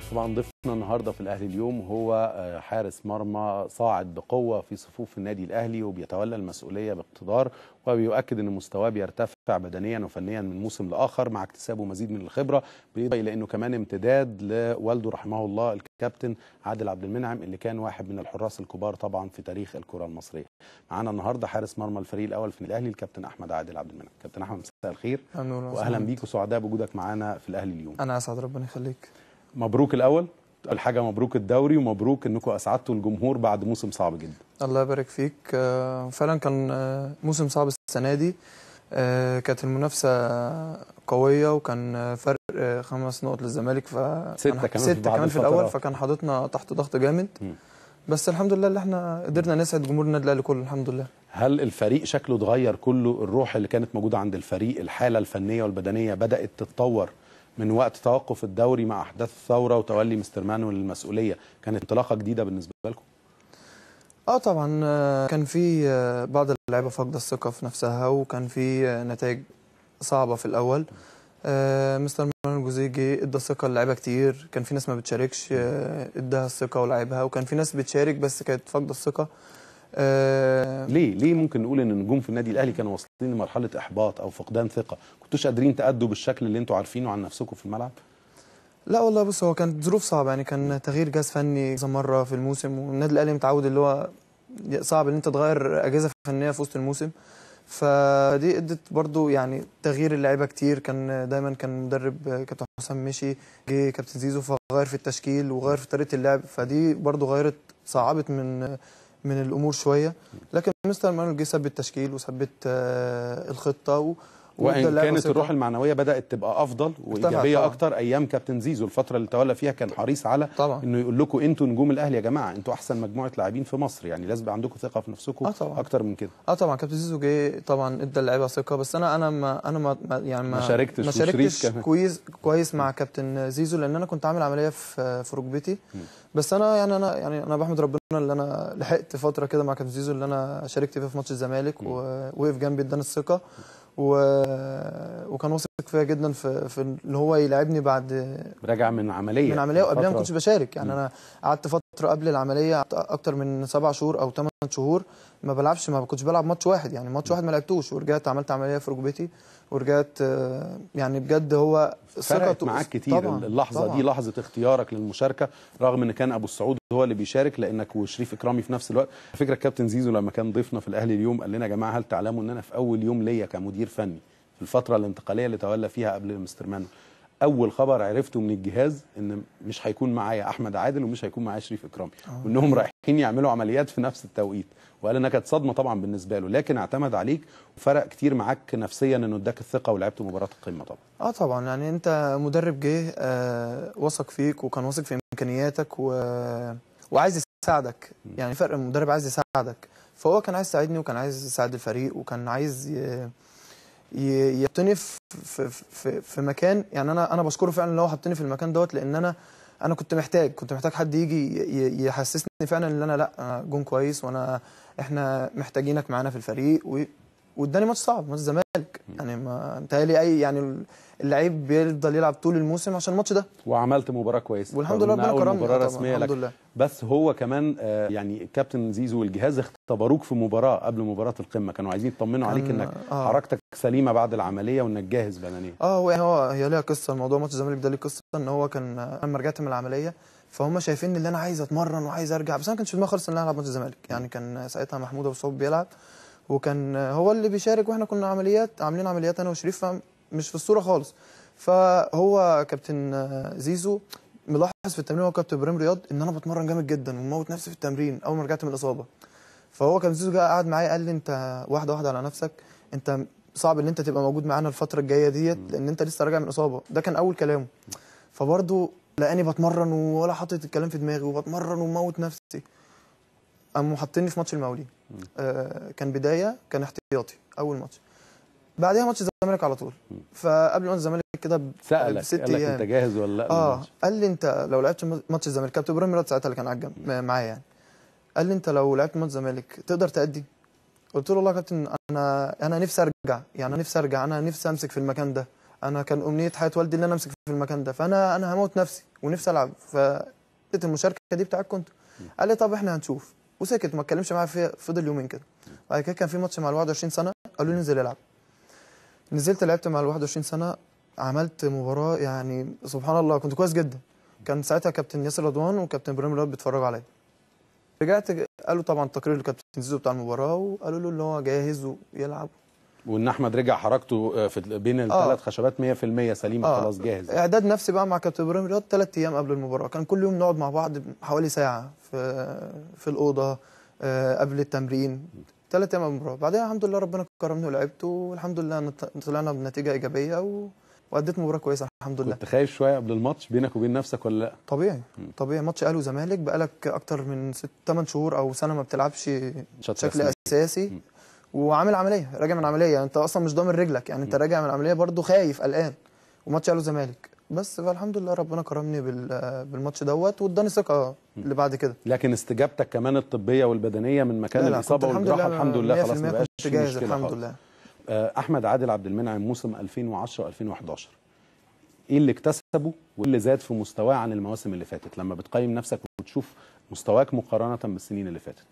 طبعا ضيفنا النهارده في الاهلي اليوم هو آه، حارس مرمى صاعد بقوه في صفوف النادي الاهلي وبيتولى المسؤوليه باقتدار وبيؤكد ان مستواه بيرتفع بدنيا وفنيا من موسم لاخر مع اكتسابه مزيد من الخبره بالاضافه الى انه كمان امتداد لوالده رحمه الله الكابتن عادل عبد المنعم اللي كان واحد من الحراس الكبار طبعا في تاريخ الكره المصريه. معانا النهارده حارس مرمى الفريق الاول في الاهلي الكابتن احمد عادل عبد المنعم. كابتن احمد مساء الخير أهلاً واهلا بيك وسعداء بوجودك معانا في الاهلي اليوم. انا اسعد ربنا يخليك مبروك الاول اول حاجه مبروك الدوري ومبروك انكم اسعدتوا الجمهور بعد موسم صعب جدا الله يبارك فيك آه، فعلا كان آه، موسم صعب السنه دي آه، كانت المنافسه قويه وكان آه، فرق آه، خمس نقط للزمالك ف ستة كمان في ستة بعض كمان في الاول الفترات. فكان حاططنا تحت ضغط جامد مم. بس الحمد لله اللي احنا قدرنا نسعد جمهور النادي الاهلي كله الحمد لله هل الفريق شكله اتغير كله الروح اللي كانت موجوده عند الفريق الحاله الفنيه والبدنيه بدات تتطور من وقت توقف الدوري مع احداث الثوره وتولي مستر مانويل المسؤوليه كانت انطلاقه جديده بالنسبه لكم اه طبعا آه، كان في آه، بعض اللعيبه فاقده الثقه في نفسها وكان في آه، نتائج صعبه في الاول آه، مستر مانويل جوزيه جه ادى الثقه للعيبه كتير كان في ناس ما بتشاركش آه، اداها الثقه ولعبها وكان في ناس بتشارك بس كانت فاقده الثقه آه، ليه ليه ممكن نقول ان النجوم في النادي الاهلي كانوا واصلين لمرحله احباط او فقدان ثقه كنتوش قادرين تادوا بالشكل اللي انتوا عارفينه عن نفسكم في الملعب لا والله بص هو كانت ظروف صعبه يعني كان تغيير جهاز فني كذا مره في الموسم والنادي الاهلي متعود اللي هو صعب ان انت تغير اجهزه فنيه في وسط الموسم فدي ادت برضو يعني تغيير اللعيبه كتير كان دايما كان مدرب كابتن حسام مشي جه كابتن زيزو فغير في التشكيل وغير في طريقه اللعب فدي برضو غيرت صعبت من من الامور شويه لكن مستر مانويل جه ثبت التشكيل وثبت آه، الخطه و وادى وان اللعيبة كانت ثقة. الروح المعنويه بدات تبقى افضل وايجابيه طبعاً. اكتر ايام كابتن زيزو الفتره اللي تولى فيها كان حريص على طبعا انه يقول لكم انتوا نجوم الاهلي يا جماعه انتوا احسن مجموعه لاعبين في مصر يعني لازم يبقى عندكم ثقه في نفسكم آه طبعاً. اكتر من كده اه طبعا كابتن زيزو جه طبعا ادى اللعيبه ثقه بس انا انا ما انا ما ما- يعني ما, ما شاركتش ما وشريف شاركتش كمان. كويس كويس مع كابتن زيزو لان انا كنت عامل عمليه في في ركبتي بس انا يعني انا يعني انا بحمد ربنا اللي انا لحقت فتره كده مع كابتن زيزو اللي انا شاركت فيها في ماتش الزمالك ووقف جنبي اداني الثقه و... وكان واثق فيا جدا في في ان هو يلعبني بعد راجع من عمليه من عمليه وقبلها ما فترة- كنتش بشارك يعني مم. انا قعدت فتره قبل العمليه قعدت اكتر من سبع شهور او ثمان شهور ما بلعبش ما كنتش بلعب ماتش واحد يعني ماتش واحد ما لعبتوش ورجعت عملت عمليه في ركبتي ورجعت آه، يعني بجد هو فرقت ثقة- معاك كتير طبعاً، اللحظه طبعاً. دي لحظه اختيارك للمشاركه رغم ان كان ابو السعود هو اللي بيشارك لانك وشريف اكرامي في نفس الوقت على فكره الكابتن زيزو لما كان ضيفنا في الاهلي اليوم قال لنا يا جماعه هل تعلموا ان انا في اول يوم ليا كمدير فني في الفتره الانتقاليه اللي تولى فيها قبل مستر مانو اول خبر عرفته من الجهاز ان مش هيكون معايا احمد عادل ومش هيكون معايا شريف اكرامي وانهم رايحين يعملوا عمليات في نفس التوقيت وقال انها كانت صدمه طبعا بالنسبه له لكن اعتمد عليك وفرق كتير معاك نفسيا انه اداك الثقه ولعبت مباراه القمه طبعا اه طبعا يعني انت مدرب جه آه وثق فيك وكان واثق في امكانياتك و... وعايز يساعدك يعني فرق المدرب عايز يساعدك فهو كان عايز يساعدني وكان عايز يساعد الفريق وكان عايز ي... ي... يحطني في... في في في مكان يعني انا انا بشكره فعلا ان هو حطني في المكان دوت لان انا انا كنت محتاج كنت محتاج حد يجي ي- يحسسني فعلا ان انا لا أنا جون كويس وانا احنا محتاجينك معانا في الفريق و... واداني ماتش صعب ماتش الزمالك يعني ما انتهى اي يعني اللعيب بيفضل يلعب طول الموسم عشان الماتش ده وعملت مباراه كويسه والحمد رغم لله إنها ربنا اول كرمني مباراه طبعاً، رسميه الحمد لك لله بس هو كمان آه، يعني كابتن زيزو والجهاز اختبروك في مباراه قبل مباراه القمه كانوا عايزين يطمنوا عليك كان- انك آه. حركتك سليمه بعد العمليه وانك جاهز بدنيا اه هو يعني هو هي ليها قصه الموضوع ماتش الزمالك ده ليه قصه ان هو كان أنا لما رجعت من العمليه فهم شايفين ان انا عايز اتمرن وعايز ارجع بس انا ما كانش في دماغي خالص ان انا العب ماتش الزمالك يعني كان ساعتها محمود ابو صوب بيلعب وكان هو اللي بيشارك واحنا كنا عمليات عاملين عمليات انا وشريف مش في الصوره خالص فهو كابتن زيزو ملاحظ في التمرين هو كابتن ابراهيم رياض ان انا بتمرن جامد جدا وموت نفسي في التمرين اول ما رجعت من الاصابه فهو كابتن زيزو جه قعد معايا قال لي انت واحده واحده على نفسك انت صعب ان انت تبقى موجود معانا الفتره الجايه ديت لان انت لسه راجع من اصابه ده كان اول كلامه فبرضه لقاني بتمرن ولا حاطط الكلام في دماغي وبتمرن وموت نفسي قاموا حاطيني في ماتش المقاولين آه كان بدايه كان احتياطي اول ماتش بعدها ماتش الزمالك على طول فقبل ماتش الزمالك كده ب- سالك بست قال لك ايام انت جاهز ولا لا اه للماتش؟ قال لي انت لو لعبت ماتش الزمالك كابتن ابراهيم مراد ساعتها اللي كان على الجنب معايا يعني قال لي انت لو لعبت ماتش الزمالك تقدر تأدي قلت له والله يا كابتن انا انا نفسي ارجع يعني انا نفسي ارجع انا نفسي امسك في المكان ده انا كان امنيه حياه والدي ان انا امسك في المكان ده فانا انا هموت نفسي ونفسي العب فلقيت المشاركه دي بتاعتكم انتوا قال لي طب احنا هنشوف وسكت ما اتكلمش معايا فيها فضل يومين كده بعد كده كان في ماتش مع ال 21 سنه قالوا لي انزل العب نزلت لعبت مع ال 21 سنه عملت مباراه يعني سبحان الله كنت كويس جدا كان ساعتها كابتن ياسر رضوان وكابتن ابراهيم رياض بيتفرجوا عليا رجعت قالوا طبعا تقرير لكابتن زيزو بتاع المباراه وقالوا له اللي هو جاهز ويلعب وان احمد رجع حركته آه، في بين الثلاث خشبات 100% سليمه آه. خلاص جاهز اعداد نفسي بقى مع كابتن ابراهيم رياض ثلاث ايام قبل المباراه كان كل يوم نقعد مع بعض حوالي ساعه في في الاوضه آه، قبل التمرين ثلاث ايام قبل المباراه بعدها الحمد لله ربنا كرمني ولعبت والحمد لله نط- طلعنا بنتيجه ايجابيه و... واديت مباراه كويسه الحمد لله كنت خايف شويه قبل الماتش بينك وبين نفسك ولا لا طبيعي طبيعي ماتش اهلي وزمالك بقالك اكتر من ست 8 شهور او سنه ما بتلعبش شوط بشكل رسمي. اساسي مم. وعامل عمليه راجع من عمليه انت اصلا مش ضامن رجلك يعني انت راجع من عمليه برضو خايف قلقان وماتش اهلي وزمالك بس فالحمد لله ربنا كرمني بال- بالماتش دوت واداني ثقه اللي بعد كده لكن استجابتك كمان الطبيه والبدنيه من مكان لا لا الاصابه كنت والجراحه الحمد لله خلاص ما 100% بقاش كنت في جاهز مشكله الحمد خالص. لله آه، احمد عادل عبد المنعم موسم 2010 2011 ايه اللي اكتسبه وايه اللي زاد في مستواه عن المواسم اللي فاتت لما بتقيم نفسك وتشوف مستواك مقارنه بالسنين اللي فاتت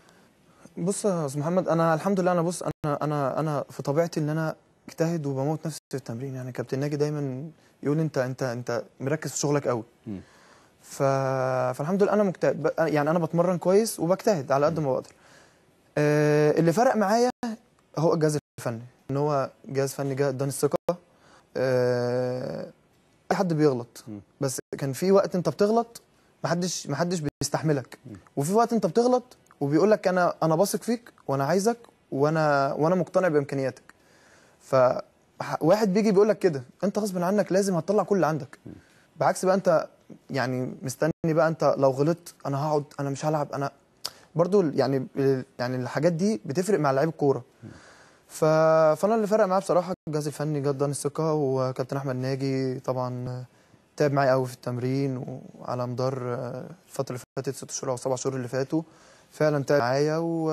بص يا استاذ محمد انا الحمد لله انا بص انا انا انا في طبيعتي ان انا اجتهد وبموت نفسي في التمرين يعني كابتن ناجي دايما يقول انت انت انت مركز في شغلك قوي مم. ف... فالحمد لله انا مجتهد ب- يعني انا بتمرن كويس وبجتهد على قد ما بقدر آه اللي فرق معايا هو الجهاز الفني ان هو جهاز فني جه اداني الثقه آه اي حد بيغلط مم. بس كان في وقت انت بتغلط محدش محدش بيستحملك وفي وقت انت بتغلط وبيقول لك انا انا واثق فيك وانا عايزك وانا وانا مقتنع بامكانياتك ف ح- واحد بيجي بيقول لك كده انت غصب عنك لازم هتطلع كل اللي عندك بعكس بقى انت يعني مستني بقى انت لو غلطت انا هقعد انا مش هلعب انا برضو يعني يعني الحاجات دي بتفرق مع لعيب الكوره ف... فانا اللي فرق معايا بصراحه الجهاز الفني جد اداني الثقه وكابتن احمد ناجي طبعا تعب معايا قوي في التمرين وعلى مدار آه، الفتره اللي فاتت ست شهور او سبع شهور اللي فاتوا فعلا تعب معايا و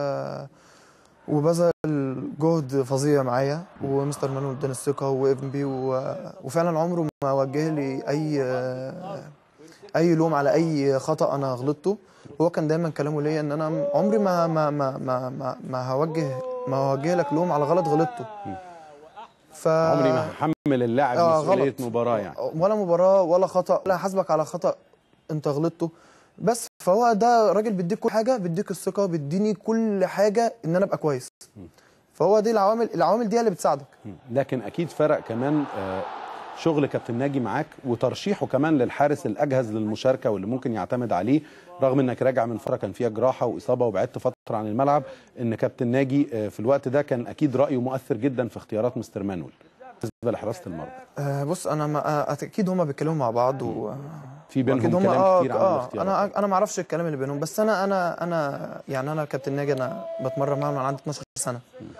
وبذل جهد فظيع معايا ومستر مانويل اداني الثقه وابن بي و... وفعلا عمره ما وجه لي اي اي لوم على اي خطا انا غلطته هو كان دايما كلامه ليا ان انا عمري ما ما ما ما ما, ما هوجه ما هوجه لك لوم على غلط غلطته ف عمري ما هحمل اللاعب آه، مسؤوليه غلط. مباراه يعني ولا مباراه ولا خطا ولا حاسبك على خطا انت غلطته بس فهو ده راجل بيديك كل حاجه بيديك الثقه بيديني كل حاجه ان انا ابقى كويس فهو دي العوامل العوامل دي هي اللي بتساعدك لكن اكيد فرق كمان آه، شغل كابتن ناجي معاك وترشيحه كمان للحارس الاجهز للمشاركه واللي ممكن يعتمد عليه رغم انك راجع من فتره كان فيها جراحه واصابه وبعدت فتره عن الملعب ان كابتن ناجي آه، في الوقت ده كان اكيد رايه مؤثر جدا في اختيارات مستر مانويل بالنسبه لحراسه المرمى آه بص انا ما آه اكيد هما بيتكلموا مع بعض و... في بينهم اكيد كلام هم اه كتير عن اه الاختيارات انا انا ما اعرفش الكلام اللي بينهم بس انا انا انا يعني انا كابتن ناجي انا بتمرن معاه من عندي 12 سنه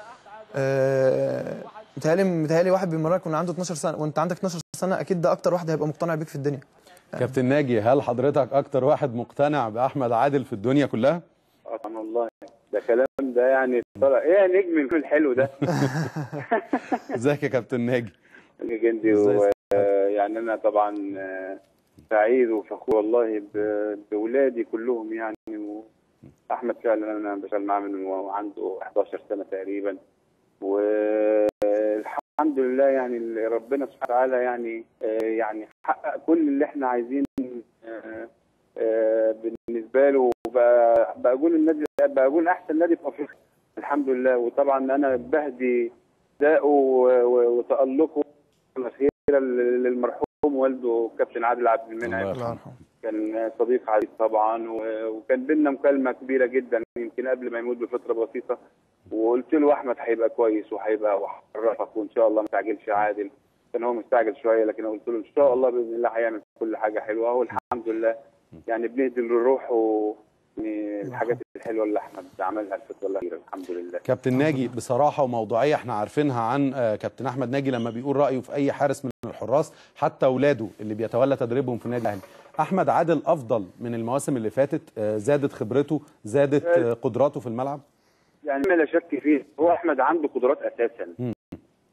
آه متهيألي متهيألي واحد بيمرنك من عنده 12 سنه وانت عندك 12 سنه اكيد ده اكتر واحد هيبقى مقتنع بيك في الدنيا كابتن ناجي هل حضرتك اكتر واحد مقتنع باحمد عادل في الدنيا كلها اه طبعا والله ده كلام ده يعني طلع ايه يا نجم الفيلم الحلو ده ازيك يا كابتن ناجي جندي إزاي و... آه، يعني انا طبعا آه، سعيد وفخور والله ب- بولادي كلهم يعني واحمد فعلا انا بشتغل معاه من وهو عنده 11 سنه تقريبا والحمد لله يعني اللي ربنا سبحانه وتعالى يعني آه، يعني حقق كل اللي احنا عايزين آه، آه، بالنسبه له وبقى بقى اقول النادي بقى اقول احسن نادي في افريقيا الحمد لله وطبعا انا بهدي اداؤه و- و- وتالقه الاخيره للمرحوم والده كابتن عادل عبد المنعم الله يرحمه. كان صديق عزيز طبعا و- وكان بينا مكالمه كبيره جدا يمكن قبل ما يموت بفتره بسيطه وقلت له احمد هيبقى كويس وهيبقى وهعرفك وان شاء الله ما تعجلش عادل كان هو مستعجل شويه لكن قلت له ان شاء الله باذن الله هيعمل كل حاجه حلوه والحمد لله يعني بنهدي الروح و يعني الحاجات الحلوه اللي احمد عملها الفتره الاخيره الحمد لله كابتن ناجي بصراحه وموضوعيه احنا عارفينها عن آه، كابتن احمد ناجي لما بيقول رايه في اي حارس من الحراس حتى اولاده اللي بيتولى تدريبهم في النادي الاهلي احمد عادل افضل من المواسم اللي فاتت آه، زادت خبرته زادت آه، قدراته في الملعب يعني ما لا شك فيه هو احمد عنده قدرات اساسا مم.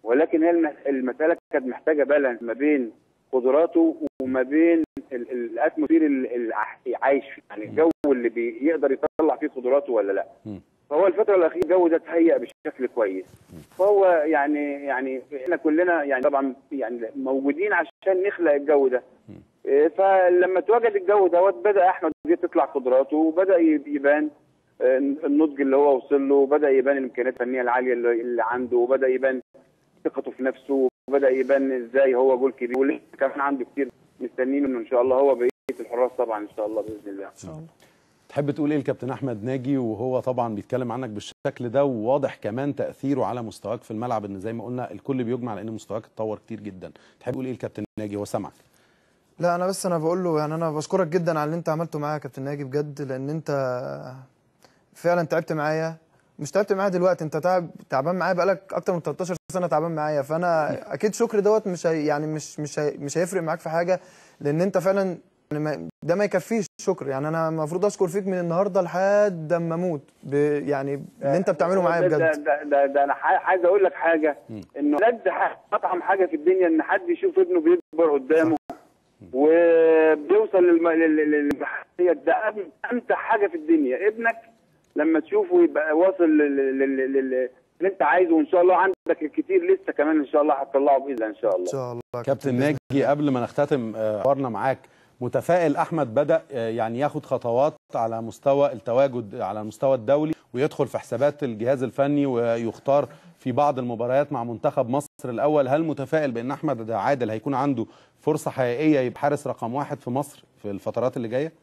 ولكن هي الم- المساله كانت محتاجه بالانس ما بين قدراته وما بين ال- ال- الاتموسفير اللي اللي عايش فيه يعني الجو اللي بيقدر يطلع فيه قدراته ولا لا مم. فهو الفتره الاخيره الجو ده اتهيأ بشكل كويس فهو يعني يعني احنا كلنا يعني طبعا يعني موجودين عشان نخلق الجو ده إيه، فلما تواجد الجو دوت بدا احمد دي تطلع قدراته وبدا يب- يبان آه، النضج اللي هو وصل له وبدا يبان الامكانيات الفنيه العاليه اللي اللي عنده وبدا يبان ثقته في نفسه وبدا يبان ازاي هو جول كبير ولسه كمان عنده كتير مستنيين انه ان شاء الله هو بقيه الحراس طبعا ان شاء الله باذن الله ان شاء الله تحب تقول ايه الكابتن احمد ناجي وهو طبعا بيتكلم عنك بالشكل ده وواضح كمان تاثيره على مستواك في الملعب ان زي ما قلنا الكل بيجمع على ان مستواك اتطور كتير جدا تحب تقول ايه الكابتن ناجي هو سامعك لا انا بس انا بقول له يعني انا بشكرك جدا على اللي انت عملته معايا يا كابتن ناجي بجد لان انت فعلا تعبت معايا مش تعبت معايا دلوقتي انت تعب تعبان معايا بقالك اكتر من 13 سنه تعبان معايا فانا اكيد شكر دوت مش هي يعني مش مش هي مش هيفرق معاك في حاجه لان انت فعلا يعني ما ده ما يكفيش شكر يعني انا المفروض اشكر فيك من النهارده لحد اما اموت ب- يعني اللي انت بتعمله معايا ده- بجد ده, ده, ده انا ح- عايز اقول لك حاجه انه لد اطعم حاجه في الدنيا ان حد يشوف ابنه بيكبر قدامه وبيوصل للم- لل- لل- للمحلية ده أم- امتع حاجه في الدنيا ابنك لما تشوفه يبقى واصل لل- لل- لل- لل- اللي انت عايزه وان شاء الله عندك الكتير لسه كمان ان شاء الله هتطلعه باذن الله ان شاء الله ان شاء الله يا كابتن بإذن ناجي قبل ما نختتم آه، حوارنا معاك متفائل احمد بدا آه، يعني ياخد خطوات على مستوى التواجد على المستوى الدولي ويدخل في حسابات الجهاز الفني ويختار في بعض المباريات مع منتخب مصر الاول هل متفائل بان احمد عادل هيكون عنده فرصه حقيقيه يبقى حارس رقم واحد في مصر في الفترات اللي جايه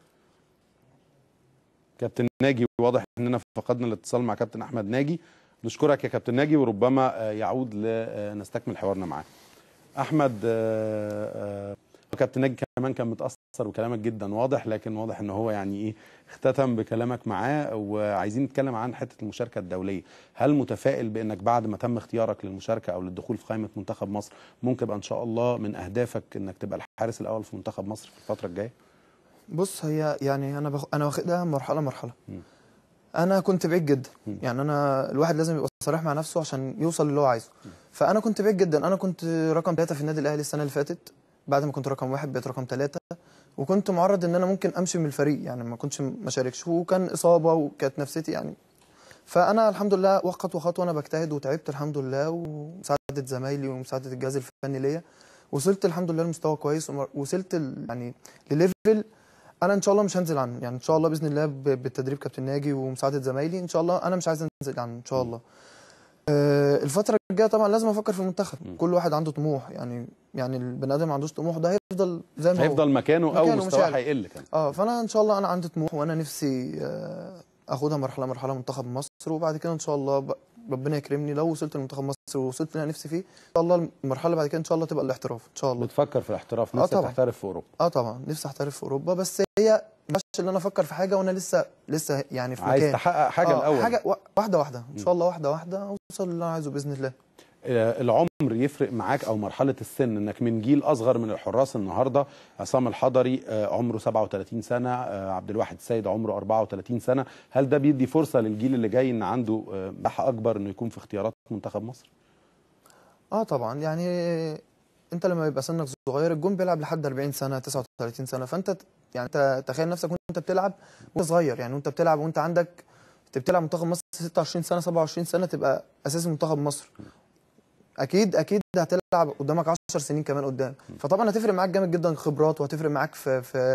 كابتن ناجي واضح اننا فقدنا الاتصال مع كابتن احمد ناجي نشكرك يا كابتن ناجي وربما آه، يعود لنستكمل حوارنا معاه احمد آه، آه، كابتن ناجي كمان كان متاثر وكلامك جدا واضح لكن واضح ان هو يعني ايه اختتم بكلامك معاه وعايزين نتكلم عن حته المشاركه الدوليه هل متفائل بانك بعد ما تم اختيارك للمشاركه او للدخول في قائمه منتخب مصر ممكن يبقى ان شاء الله من اهدافك انك تبقى الحارس الاول في منتخب مصر في الفتره الجايه بص هي يعني انا بخ... انا واخدها مرحله مرحله مم. انا كنت بعيد جدا مم. يعني انا الواحد لازم يبقى صريح مع نفسه عشان يوصل اللي هو عايزه فانا كنت بعيد جدا انا كنت رقم ثلاثة في النادي الاهلي السنه اللي فاتت بعد ما كنت رقم واحد بقيت رقم ثلاثة وكنت معرض ان انا ممكن امشي من الفريق يعني ما كنتش ما شاركش وكان اصابه وكانت نفسيتي يعني فانا الحمد لله خطوه خطوه انا بجتهد وتعبت الحمد لله ومساعده زمايلي ومساعده الجهاز الفني ليا وصلت الحمد لله لمستوى كويس ووصلت ال- يعني لليفل انا ان شاء الله مش هنزل عنه يعني ان شاء الله باذن الله ب- بالتدريب كابتن ناجي ومساعده زمايلي ان شاء الله انا مش عايز انزل عنه ان شاء الله آه، الفتره الجايه طبعا لازم افكر في المنتخب م. كل واحد عنده طموح يعني يعني البني ادم ما عندوش طموح ده هيفضل زي ما هو هيفضل مكانه او مكانه مش مستواه هيعلى. هيقل كمان اه فانا ان شاء الله انا عندي طموح وانا نفسي آه، اخدها مرحله مرحله منتخب مصر وبعد كده ان شاء الله ب- ربنا يكرمني لو وصلت لمنتخب مصر ووصلت اللي انا نفسي فيه ان شاء الله المرحله اللي بعد كده ان شاء الله تبقى الاحتراف ان شاء الله بتفكر في الاحتراف آه نفسك طبعا. تحترف في اوروبا اه طبعا نفسي احترف في اوروبا بس هي مش اللي انا افكر في حاجه وانا لسه لسه يعني في عايز مكان تحقق حاجه آه، الاول حاجه وا- واحده واحده ان شاء الله واحده واحده اوصل اللي انا عايزه باذن الله آه، العمر يفرق معاك او مرحله السن انك من جيل اصغر من الحراس النهارده عصام الحضري آه، عمره 37 سنه آه، عبد الواحد السيد عمره 34 سنه هل ده بيدي فرصه للجيل اللي جاي ان عنده آه، مساحه اكبر انه يكون في اختيارات منتخب مصر اه طبعا يعني انت لما يبقى سنك صغير الجون بيلعب لحد 40 سنه 39 سنه فانت ت- يعني انت تخيل نفسك وانت بتلعب وانت صغير يعني وانت بتلعب وانت عندك انت بتلعب منتخب مصر 26 سنه 27 سنه تبقى اساسي منتخب مصر اكيد اكيد هتلعب قدامك 10 سنين كمان قدام فطبعا هتفرق معاك جامد جدا خبرات وهتفرق معاك في في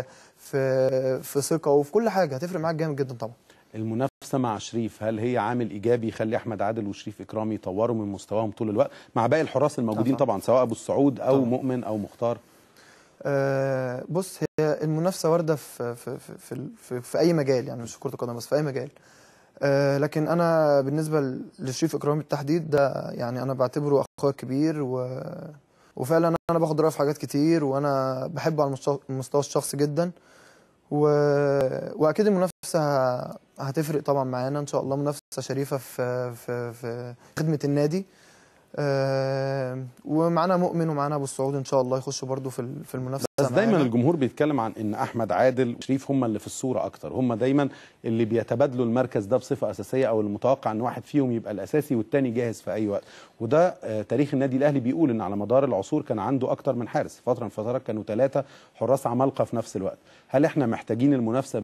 في في ثقه وفي كل حاجه هتفرق معاك جامد جدا طبعا المنافسه مع شريف هل هي عامل ايجابي يخلي احمد عادل وشريف اكرامي يطوروا من مستواهم طول الوقت مع باقي الحراس الموجودين طبعا. طبعا سواء ابو السعود او طبعا. مؤمن او مختار آه، بص هي المنافسه وارده في في في في, في, في اي مجال يعني مش في كره القدم بس في اي مجال آه، لكن انا بالنسبه ل- لشريف اكرامي بالتحديد ده يعني انا بعتبره اخويا الكبير و وفعلا انا باخد رايه في حاجات كتير وانا بحبه على المستوى- المستوى الشخصي جدا و... واكيد المنافسه هتفرق طبعا معانا ان شاء الله منافسه شريفه في في في خدمه النادي آه ومعانا مؤمن ومعانا ابو السعود ان شاء الله يخشوا برضو في ال- في المنافسه بس دايما معانا. الجمهور بيتكلم عن ان احمد عادل وشريف هم اللي في الصوره اكتر هم دايما اللي بيتبادلوا المركز ده بصفه اساسيه او المتوقع ان واحد فيهم يبقى الاساسي والتاني جاهز في اي وقت وده آه، تاريخ النادي الاهلي بيقول ان على مدار العصور كان عنده اكتر من حارس فتره من فترات كانوا ثلاثه حراس عمالقه في نفس الوقت هل احنا محتاجين المنافسه